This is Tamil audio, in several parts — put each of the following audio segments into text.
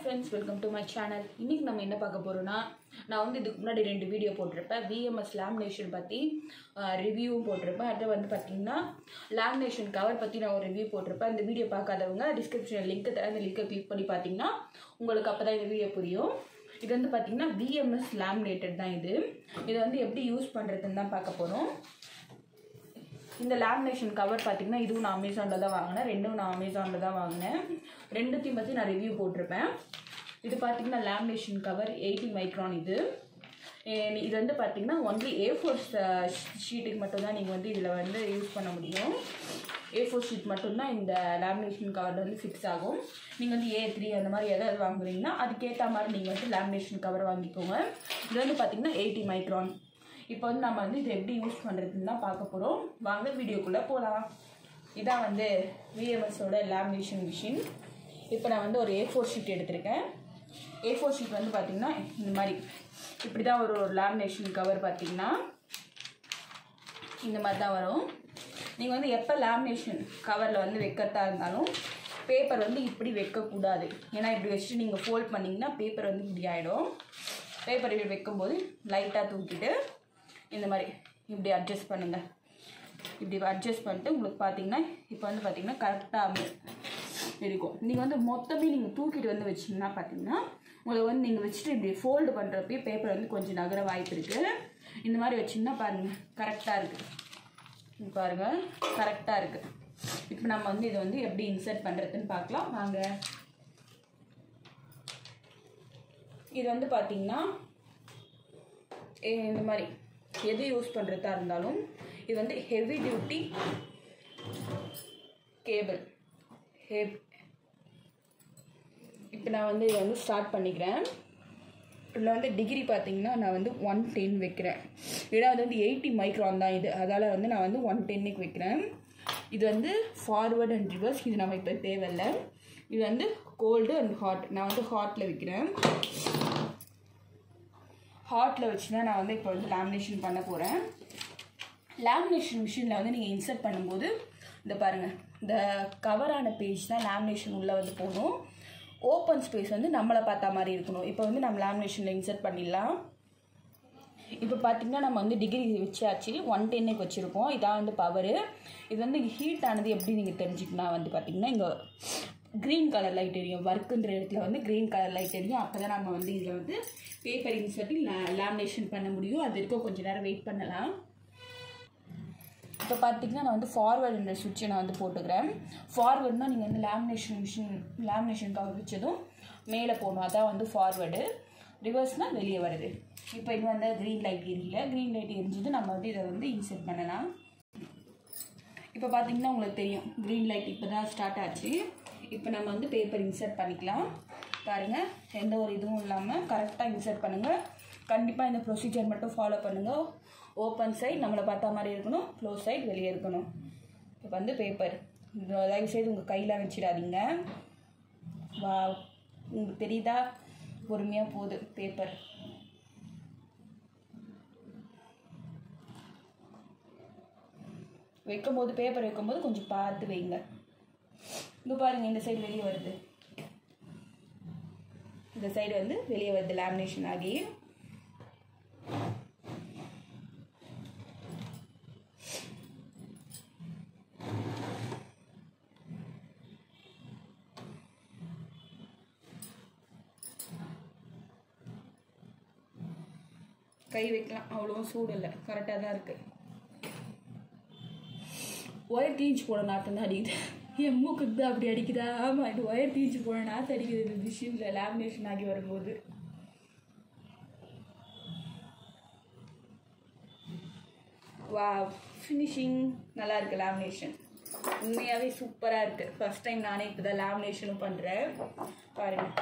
friends welcome to my channel இன்றைக்கி நம்ம என்ன பார்க்க போகிறோன்னா நான் வந்து இதுக்கு முன்னாடி ரெண்டு வீடியோ போட்டிருப்பேன் விஎம்எஸ் லேமினேஷன் பற்றி ரிவ்யூவும் போட்டிருப்பேன் அதை வந்து பார்த்திங்கன்னா லேமினேஷன் கவர் பற்றி நான் ஒரு ரிவ்யூ போட்டிருப்பேன் இந்த வீடியோ பார்க்காதவங்க டிஸ்கிரிப்ஷனில் லிங்க் தரேன் அந்த லிங்கை கிளிக் பண்ணி பார்த்தீங்கன்னா உங்களுக்கு அப்போ தான் இந்த வீடியோ புரியும் இது வந்து பார்த்திங்கன்னா விஎம்எஸ் லேமினேட்டட் தான் இது இதை வந்து எப்படி யூஸ் பண்ணுறதுன்னு தான் பார்க்க போகிறோம் இந்த லேமினேஷன் கவர் பார்த்தீங்கன்னா இதுவும் நான் அமேசானில் தான் வாங்கினேன் ரெண்டும் நான் அமேசானில் தான் வாங்கினேன் ரெண்டுத்தையும் பற்றி நான் ரிவ்யூ போட்டிருப்பேன் இது பார்த்தீங்கன்னா லேமினேஷன் கவர் எயிட்டி மைக்ரான் இது ஏ- இது வந்து பார்த்தீங்கன்னா ஒன்லி ஏ ஃபோர் ஷீட்டுக்கு மட்டும்தான் நீங்கள் வந்து இதில் வந்து யூஸ் பண்ண முடியும் ஏ ஃபோர் ஷீட் மட்டும்தான் இந்த லேமினேஷன் கவரில் வந்து ஃபிக்ஸ் ஆகும் நீங்கள் வந்து ஏ த்ரீ அந்த மாதிரி எதாவது வாங்குறீங்கன்னா அதுக்கேற்ற மாதிரி நீங்கள் வந்து லேமினேஷன் கவர் வாங்கிக்கோங்க இது வந்து பார்த்தீங்கன்னா எயிட்டி மைக்ரான் இப்போ வந்து நம்ம வந்து இதை எப்படி யூஸ் பண்ணுறதுன்னு தான் பார்க்க போகிறோம் வாங்க வீடியோக்குள்ளே போகலாம் இதான் வந்து விஎம்எஸோட லேமினேஷன் மிஷின் இப்போ நான் வந்து ஒரு ஏ ஃபோர் ஷீட் எடுத்திருக்கேன் ஏ ஃபோர் ஷீட் வந்து பார்த்திங்கன்னா இந்த மாதிரி இப்படி தான் ஒரு ஒரு லேமினேஷன் கவர் பார்த்தீங்கன்னா இந்த மாதிரி தான் வரும் நீங்கள் வந்து எப்போ லேமினேஷன் கவரில் வந்து வைக்கிறதா இருந்தாலும் பேப்பர் வந்து இப்படி வைக்கக்கூடாது ஏன்னா இப்படி வச்சுட்டு நீங்கள் ஃபோல்ட் பண்ணிங்கன்னா பேப்பர் வந்து இப்படி ஆகிடும் பேப்பர் இப்படி வைக்கும்போது லைட்டாக தூக்கிட்டு இந்த மாதிரி இப்படி அட்ஜஸ்ட் பண்ணுங்கள் இப்படி அட்ஜஸ்ட் பண்ணிட்டு உங்களுக்கு பார்த்தீங்கன்னா இப்போ வந்து பார்த்தீங்கன்னா கரெக்டாக இருக்கும் நீங்கள் வந்து மொத்தமே நீங்கள் தூக்கிட்டு வந்து வச்சிங்கன்னா பார்த்தீங்கன்னா உங்களுக்கு வந்து நீங்கள் வச்சுட்டு இப்படி ஃபோல்டு பண்ணுறப்பயே பேப்பர் வந்து கொஞ்சம் நகர வாய்ப்பு இருக்குது இந்த மாதிரி வச்சிங்கன்னா பாருங்கள் கரெக்டாக இருக்குது இங்க பாருங்க கரெக்டாக இருக்குது இப்போ நம்ம வந்து இதை வந்து எப்படி இன்சர்ட் பண்ணுறதுன்னு பார்க்கலாம் வாங்க இது வந்து பார்த்தீங்கன்னா இந்த மாதிரி எது யூஸ் பண்ணுறதா இருந்தாலும் இது வந்து ஹெவி டியூட்டி கேபிள் ஹெப் இப்போ நான் வந்து இதை வந்து ஸ்டார்ட் பண்ணிக்கிறேன் இதில் வந்து டிகிரி பார்த்தீங்கன்னா நான் வந்து ஒன் டென் வைக்கிறேன் ஏன்னா அது வந்து எயிட்டி மைக்ரான் தான் இது அதால் வந்து நான் வந்து ஒன் டென்னுக்கு வைக்கிறேன் இது வந்து ஃபார்வர்ட் அண்ட் ரிவர்ஸ் இது நம்ம இப்போ தேவையில்லை இது வந்து கோல்டு அண்ட் ஹாட் நான் வந்து ஹாட்டில் வைக்கிறேன் ஹாட்டில் வச்சு தான் நான் வந்து இப்போ வந்து லேமினேஷன் பண்ண போகிறேன் லேமினேஷன் மிஷினில் வந்து நீங்கள் இன்சர்ட் பண்ணும்போது இந்த பாருங்கள் இந்த கவரான பேஜ் தான் லேமினேஷன் உள்ளே வந்து போகணும் ஓப்பன் ஸ்பேஸ் வந்து நம்மளை பார்த்தா மாதிரி இருக்கணும் இப்போ வந்து நம்ம லேமினேஷனில் இன்சர்ட் பண்ணிடலாம் இப்போ பார்த்தீங்கன்னா நம்ம வந்து டிகிரி வச்சாச்சு ஒன் டென்னுக்கு வச்சுருக்கோம் இதான் வந்து பவரு இது வந்து ஹீட் ஆனது எப்படி நீங்கள் தெரிஞ்சுக்கணும் வந்து பார்த்தீங்கன்னா இங்கே க்ரீன் கலர் லைட் எரியும் ஒர்க்குன்ற இடத்துல வந்து க்ரீன் கலர் லைட் எரியும் அப்போ தான் நம்ம வந்து இதில் வந்து பேப்பர் இன்சர்ட்டி லேமினேஷன் பண்ண முடியும் அது வரைக்கும் கொஞ்சம் நேரம் வெயிட் பண்ணலாம் இப்போ பார்த்தீங்கன்னா நான் வந்து ஃபார்வர்டுன்ற சுவிட்சை நான் வந்து போட்டுக்கிறேன் ஃபார்வர்டுனா நீங்கள் வந்து லேமினேஷன் மிஷின் லேமினேஷன் கவர் வச்சதும் மேலே போகணும் அதான் வந்து ஃபார்வர்டு ரிவர்ஸ்னால் வெளியே வருது இப்போ இது வந்து க்ரீன் லைட் எரியல க்ரீன் லைட் எரிஞ்சது நம்ம வந்து இதை வந்து இன்செர்ட் பண்ணலாம் இப்போ பார்த்தீங்கன்னா உங்களுக்கு தெரியும் க்ரீன் லைட் இப்போ தான் ஸ்டார்ட் ஆச்சு இப்போ நம்ம வந்து பேப்பர் இன்சர்ட் பண்ணிக்கலாம் பாருங்கள் எந்த ஒரு இதுவும் இல்லாமல் கரெக்டாக இன்சர்ட் பண்ணுங்கள் கண்டிப்பாக இந்த ப்ரொசீஜர் மட்டும் ஃபாலோ பண்ணுங்கள் ஓப்பன் சைடு நம்மளை பார்த்தா மாதிரி இருக்கணும் க்ளோஸ் சைடு வெளியே இருக்கணும் இப்போ வந்து பேப்பர் தயவுசெய்து உங்கள் கையில் வச்சிடாதீங்க வா உங்களுக்கு தெரியுதா பொறுமையாக போகுது பேப்பர் வைக்கும்போது பேப்பர் வைக்கும்போது கொஞ்சம் பார்த்து வைங்க இங்கே பாருங்க இந்த சைடு வெளியே வருது இந்த சைடு வந்து வெளியே வருது லேமினேஷன் ஆகி கை வைக்கலாம் அவ்வளோ சூடு இல்லை கரெக்டாக தான் இருக்குது ஒயர் தீஞ்சு போட நாற்றம் தான் அடிக்குது என் மூக்குக்கு தான் அப்படி அடிக்குதா ஆமாம் இது ஒயர் தீஞ்சு போட நாற்று அடிக்குது இந்த மிஷினில் லேமினேஷன் ஆகி வரும்போது வா ஃபினிஷிங் நல்லா இருக்கு லேமினேஷன் உண்மையாகவே சூப்பராக இருக்குது ஃபர்ஸ்ட் டைம் நானே இப்போ தான் லேமினேஷனும் பண்ணுறேன் பாருங்கள்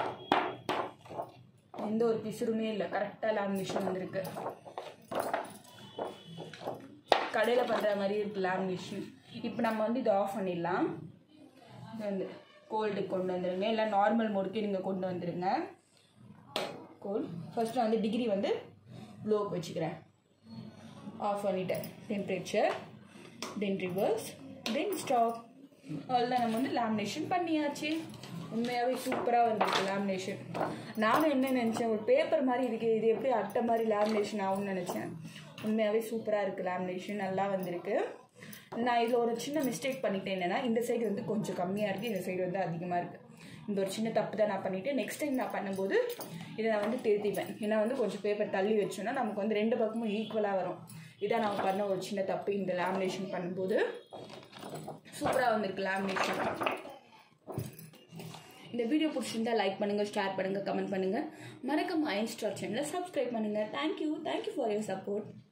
எந்த ஒரு பிசுறுமே இல்லை கரெக்டாக லேமினேஷன் வந்திருக்கு கடையில் பண்ணுற மாதிரி இருக்குது லேமினேஷன் இப்போ நம்ம வந்து இதை ஆஃப் பண்ணிடலாம் இது வந்து கோல்டுக்கு கொண்டு வந்துடுங்க இல்லை நார்மல் மோடுக்கு நீங்கள் கொண்டு வந்துடுங்க கோல்ட் ஃபஸ்ட்டு வந்து டிகிரி வந்து லோக்கு வச்சுக்கிறேன் ஆஃப் பண்ணிட்டேன் temperature then reverse then stop அவ்வளோதான் நம்ம வந்து லேமினேஷன் பண்ணியாச்சு உண்மையாகவே சூப்பராக வந்திருக்கு லேமினேஷன் நானும் என்ன நினச்சேன் ஒரு பேப்பர் மாதிரி இருக்கு இது எப்படி அட்டை மாதிரி லேமினேஷன் ஆகும்னு நினச்சேன் உண்மையாகவே சூப்பராக இருக்குது லேமினேஷன் நல்லா வந்திருக்கு நான் இதில் ஒரு சின்ன மிஸ்டேக் பண்ணிட்டேன் என்னென்னா இந்த சைடு வந்து கொஞ்சம் கம்மியாக இருக்குது இந்த சைடு வந்து அதிகமாக இருக்குது இந்த ஒரு சின்ன தப்பு தான் நான் பண்ணிவிட்டு நெக்ஸ்ட் டைம் நான் பண்ணும்போது இதை நான் வந்து திருத்திப்பேன் ஏன்னா வந்து கொஞ்சம் பேப்பர் தள்ளி வச்சோன்னா நமக்கு வந்து ரெண்டு பக்கமும் ஈக்குவலாக வரும் இதான் நான் பண்ண ஒரு சின்ன தப்பு இந்த லேமினேஷன் பண்ணும்போது சூப்பராக வந்திருக்கு லேமினேஷன் இந்த வீடியோ பிடிச்சிருந்தா லைக் பண்ணுங்கள் ஷேர் பண்ணுங்கள் கமெண்ட் பண்ணுங்கள் மறக்காம ஐன்ஸ்டார் சேனலை சப்ஸ்கிரைப் பண்ணுங்கள் thank you thank you for your support